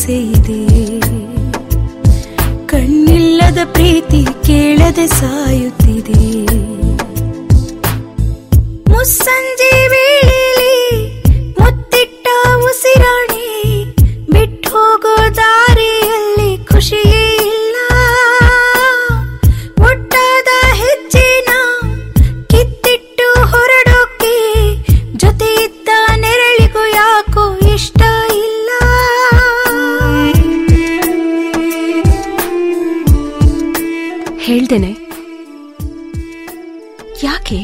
ಆಸೆ ಇದೆ ಕಣ್ಣಿಲ್ಲದ ಪ್ರೀತಿ ಕೇಳದೆ ಸಾಯುತ್ತಿದೆ ಮುಸ್ಸಂಜೆ ವೇಳೆಯಲ್ಲಿ ಮುತ್ತಿಟ್ಟ ಉಸಿರಾಣಿ ಬಿಟ್ಟು ಹೋಗೋ ದಾರಿಯಲ್ಲಿ ಖುಷಿಯೇ ಇಲ್ಲ ಒಟ್ಟಾದ ಹೆಜ್ಜೆನ ಕಿತ್ತಿಟ್ಟು ಹೊರಡೋಕೆ ಜೊತೆ ಇದ್ದ ನೆರಳಿಗೂ ಯಾಕೋ ಇಷ್ಟ ಇಲ್ಲ ಹೇಳ್ದೇನೆ ಯಾಕೆ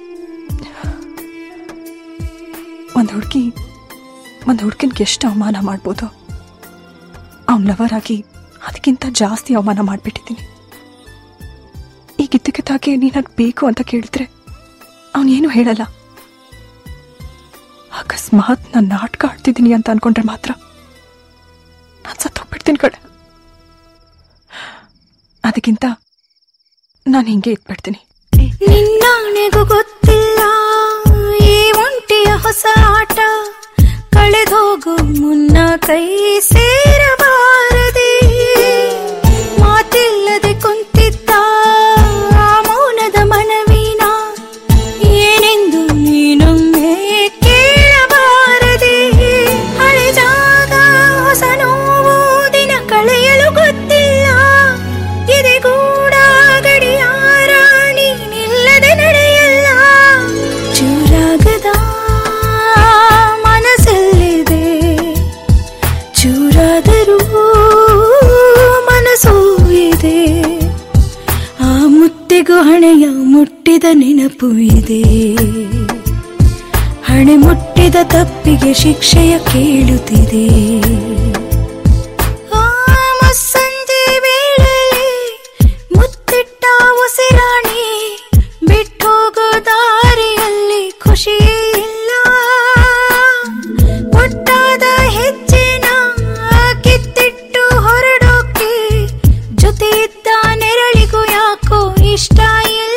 ಒಂದು ಹುಡುಗಿ ಒಂದು ಹುಡುಗಿನ್ಗೆ ಎಷ್ಟು ಅವಮಾನ ಮಾಡ್ಬೋದು ಅವ್ನ ಲವರ್ ಆಗಿ ಅದಕ್ಕಿಂತ ಜಾಸ್ತಿ ಅವಮಾನ ಮಾಡಿಬಿಟ್ಟಿದ್ದೀನಿ ಈಗ ಇದ್ದಕ್ಕಿದ್ದಾಗೆ ನೀನು ನನಗೆ ಬೇಕು ಅಂತ ಕೇಳಿದ್ರೆ ಅವನೇನು ಹೇಳಲ್ಲ ಅಕಸ್ಮಾತ್ ನಾನು ನಾಟಕ ಆಡ್ತಿದ್ದೀನಿ ಅಂತ ಅನ್ಕೊಂಡ್ರೆ ಮಾತ್ರ ನಾನು ಸತ್ತೋಗ್ಬಿಡ್ತೀನಿ ಕಡೆ ಅದಕ್ಕಿಂತ ನಾನು ಹಿಂಗೆ ಇದ್ಬಿಡ್ತೀನಿ ನಿನ್ನಾಣೆಗೂ ಗೊತ್ತಿಲ್ಲ ಈ ಒಂಟಿಯ ಹೊಸ ಆಟ ಕಳೆದೋಗು ಮುನ್ನ ಕೈ ಸೇರಬಾರದೆ ಮಾತಿಲ್ಲದೆ ಕುಂತಿದ್ದ ಆ ಮೌನದ ಮನವಿನ ಏನೆಂದು ನೀನೊಮ್ಮೆ ಕೇಳಬಾರದೆ ಹಳೆ ಜಾಗ ಹೊಸ ನೋವು ದಿನ ಕಳೆಯಲು ಗೊತ್ತಿಲ್ಲ ಎದೆಗೂಡ ಗಡಿಯಾರ ನೀನಿಲ್ಲದೆ ನಡೆಯಲ್ಲ ಚೂರಾಗದ ಮನಸ್ಸಲ್ಲಿದೆ ಚೂರಾದರೂ ಮನಸ್ಸು ಇದೆ ಆ ಮುತ್ತಿಗೂ ಹಣೆಯ ಮುಟ್ಟಿದ ನೆನಪು ಇದೆ ಹಣೆ ಮುಟ್ಟಿದ ತಪ್ಪಿಗೆ ಶಿಕ್ಷೆಯ ಕೇಳುತ್ತಿದೆ ಆ ಮುಸ್ಸಂಜೆ ವೇಳೆಯಲ್ಲಿ ಮುತ್ತಿಟ್ಟ ಉಸಿರಾಣಿ ಬಿಟ್ಟೋಗೋ ದಾರಿಯಲ್ಲಿ ಖುಷಿಯೇ ಇಲ್ಲ ಒಟ್ಟಾದ ಹೆಜ್ಜೆನ ಕಿತ್ತಿಟ್ಟು ಹೊರಡೋಕೆ ಜೊತೆ ಇದ್ದ ನೆರಳಿಗೂ ಯಾಕೋ ಇಷ್ಟ ಇಲ್ಲ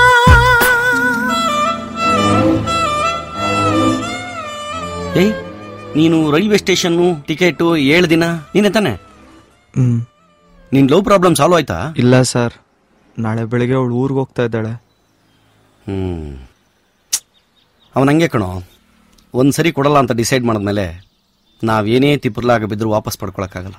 ಏಯ್ ನೀನು ರೈಲ್ವೆ ಸ್ಟೇಷನ್ನು ಟಿಕೆಟು ಏಳು ದಿನ ನೀನೆ ತಾನೆ ಹ್ಮ್ ನಿನ್ ಲವ್ ಪ್ರಾಬ್ಲಮ್ ಸಾಲ್ವ್ ಆಯ್ತಾ ಇಲ್ಲ ಸರ್ ನಾಳೆ ಬೆಳಿಗ್ಗೆ ಅವಳು ಊರಿಗೆ ಹೋಗ್ತಾ ಇದ್ದಾಳೆ ಹ್ಮ್ ಅವನ ಹಂಗೆ ಕಣೋ ಒಂದು ಸರಿ ಕೊಡಲ್ಲ ಅಂತ ಡಿಸೈಡ್ ಮಾಡಿದ್ಮೇಲೆ ನಾವೇನೇ ತಿಪ್ಪರ್ಲಾಗ ಬಿದ್ದರೂ ವಾಪಸ್ ಪಡ್ಕೊಳಕ್ಕಾಗಲ್ಲ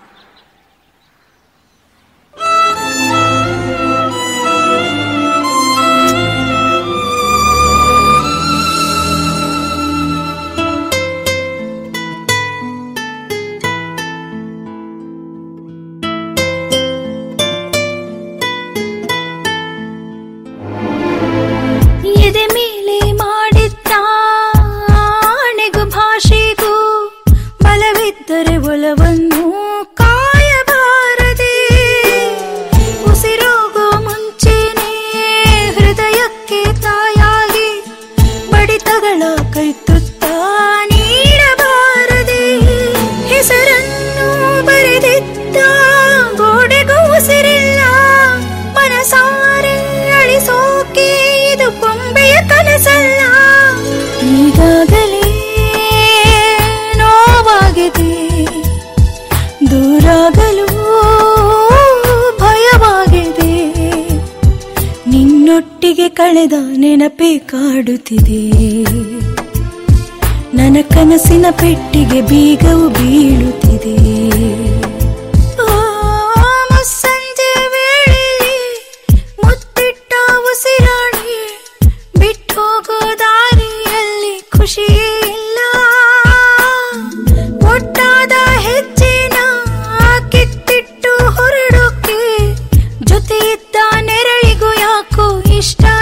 ಎದೆ ಮೇಲೆ ಮಾಡಿದ್ದ ಆಣೆಗೂ ಭಾಷೆಗೂ ಬಲವಿದ್ದರೆ ಒಲವನ್ನು ಕಾಯಬಾರದೆ ಉಸಿರೋಗೋ ಮುಂಚೆನೆ ಹೃದಯಕ್ಕೆ ತಾಯಾಗಿ ಬಡಿತಗಳ ಕೈತುತ್ತ ನೀಡಬಾರದೆ ಹೆಸರನ್ನು ಬರೆದಿದ್ದ ಗೋಡೆಗೂ ಉಸಿರಿಲ್ಲ ಮನಸಾರೆ ಅಳಿಸೋಕೆ ಇದು ಕೊಂಬೆಯ ಕನಸಲ್ಲ ಈಗಾಗಲೇ ನೋವಾಗಿದೆ ದೂರಾಗಲು ಭಯವಾಗಿದೆ ನಿನ್ನೊಟ್ಟಿಗೆ ಕಳೆದ ನೆನಪೇ ಕಾಡುತ್ತಿದೆ ನನ್ನ ಕನಸಿನ ಪೆಟ್ಟಿಗೆ ಬೀಗವು ಬೀಳುತ್ತಿದೆ ಆ, ಮುಸ್ಸಂಜೆ ವೇಳೆಯಲ್ಲಿ ಮುತ್ತಿಟ್ಟ ಉಸಿರಾಡಿ ಬಿಟ್ಟೋಗೋ ದಾರಿಯಲ್ಲಿ ಖುಷಿಯೇ ಇಲ್ಲ ಒಟ್ಟಾದ ಹೆಜ್ಜೆನ ಕಿತ್ತಿಟ್ಟು ಹೊರಡೋಕೆ ಜೊತೆ ಇದ್ದ ನೆರಳಿಗೂ ಯಾಕೋ ಇಷ್ಟ